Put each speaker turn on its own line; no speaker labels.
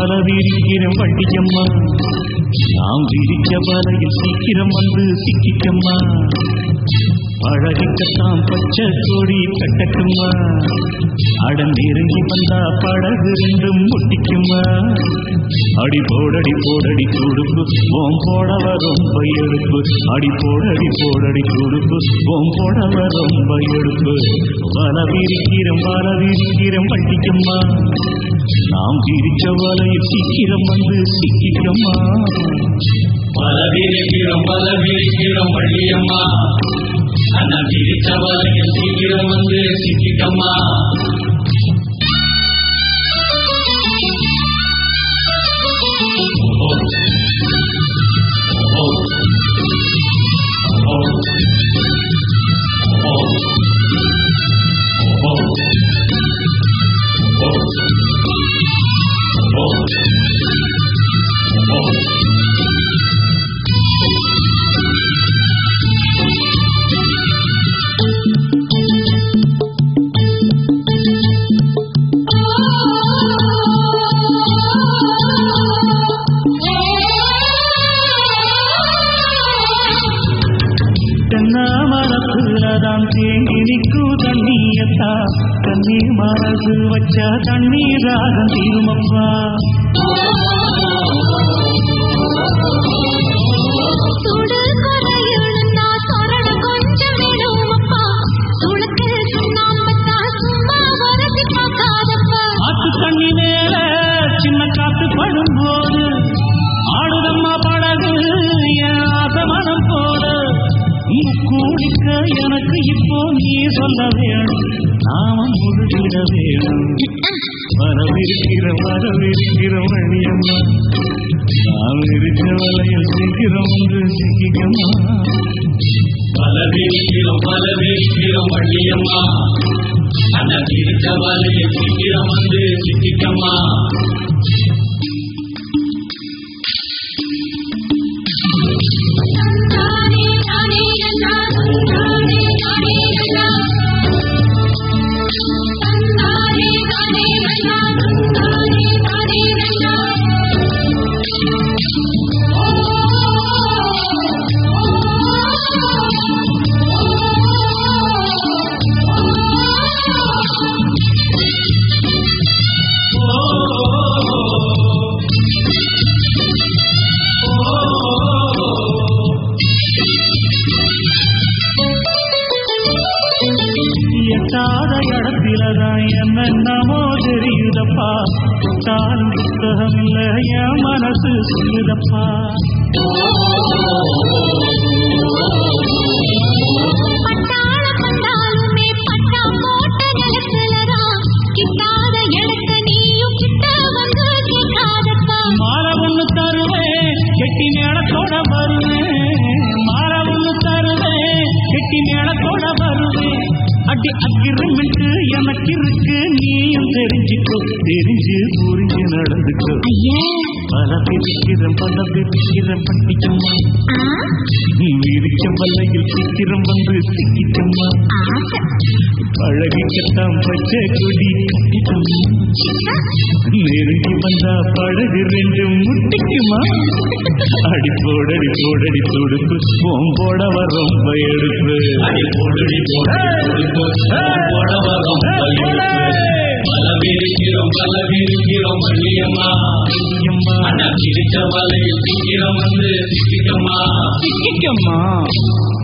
வல விரிக்கிறோம் வண்டியம்மா நாம் விரிச்ச வலையில் சீக்கிரம் வந்து சிக்கிக்கம்மா பழகிக்கத்தான் பச்சை கொடி கட்டட்டுமா அடம் நெருங்கி வந்தா படகு ரெண்டும் முட்டிக்குமா அடி போடடி போடடி துடுப்பு ஓம் போடவ ரொம்ப எடுப்பு அடி போடடி போடடி துடுப்பு ஓம் போடவ ரொம்ப எடுப்பு வல விரிக்கிறோம் வல விரிக்கிறோம் வண்டிக்கம்மா நாம் விரிச்ச வலையில் சீக்கிரம் வந்து சிக்கிக்கம்மா
பல விரிக்கிறோம் பல விரிக்கிறோம் வள்ளியம்மா அண்ணா விரிச்ச வலையில் சீக்கிரம் வந்து சிக்கிக்கம்மா ஓ. ஓ. ஓ. ஓ. ஓ. ஓ. ஓ.
தென்னாமரத்துலதான் தேங்கி நிற்கும் தண்ணியத்தா தண்ணி மனசு வச்சா தண்ணீராக தீருமப்பா
சுடு கொடையுழுந்தா சொரண கொஞ்சம் விடுமப்பா. சுளுக்கு சுண்ணாம்பத்தா சும்மா உரசி பார்க்காதப்பா.
ஆத்து தண்ணி மேல சின்ன காத்து படும்போது ஆடுதம்மா படகு என் ஆசமனம் போல கூடிக்க எனக்கு இப்போ நீ சொல்ல வேணும் நாம முழுகிட வேணும் வரவிருக்கிற வரவிருக்கிற வழியம்மா நாம் இருக்க வலையில் சீக்கிரம் வந்து சிக்கிக்கம்மா
பல விரிக்கிறோம் பல விரிக்கிறோம் வள்ளியம்மா அண்ணா விரிச்ச வலையில் சீக்கிரம் வந்து சிக்கிக்கம்மா
தானே தானே நன்னா, தானே தானே நன்னா. தானே தானே நன்னா, தானே தானே நன்னா.
எட்டாத இடத்திலதான் என்னென்னமோ தெரியுதப்பா தான் புத்தகம் இல்ல என் மனசு சொல்லுதப்பா
பட்டாள பட்டாலுமே பட்டா போட்ட நிலத்துலதான் கிட்டாத இடத்த நீயும் கிட்ட வந்து கேட்காதப்பா
மாலை ஒண்ணு தருவேன் கெட்டி மேளத்தோட வருவேன் மாலை ஒண்ணு தருவேன் கெட்டி மேளத்தோட வருவேன் அடி அக்கிரமிட்டு எனக்கு இருக்கு நீயும் தெரிஞ்சுக்கோ தெரிஞ்சு புரிஞ்சு நடந்துக்கோ
ஐயா
பல பிரிக்கிறேன் பல பிரிக்கிறேன் பண்ணிக்கம்மா
ஆ
நீ விரிச்ச வல்லையில் சீக்கிரம் வந்து சிக்கிக்கம்மா
ஆசை
பழகிக்கத்தான் பச்சை கொடி கட்டிக்கம்மா நெருங்கி வந்தா படகு ரெண்டு முட்டிக்குமா அடி போடடி போடடி துடுப்பு போம்போட ரொம்ப எடுப்பு
அடி போடுடி போடுடி போட வரும் பல விரிக்கிறோம் பல விரிக்கிறோம் வள்ளியம்மா அண்ணா விரிச்ச வலையில் சீக்கிரம் வந்து சிக்கிக்கம்மா
சிக்கிக்கம்மா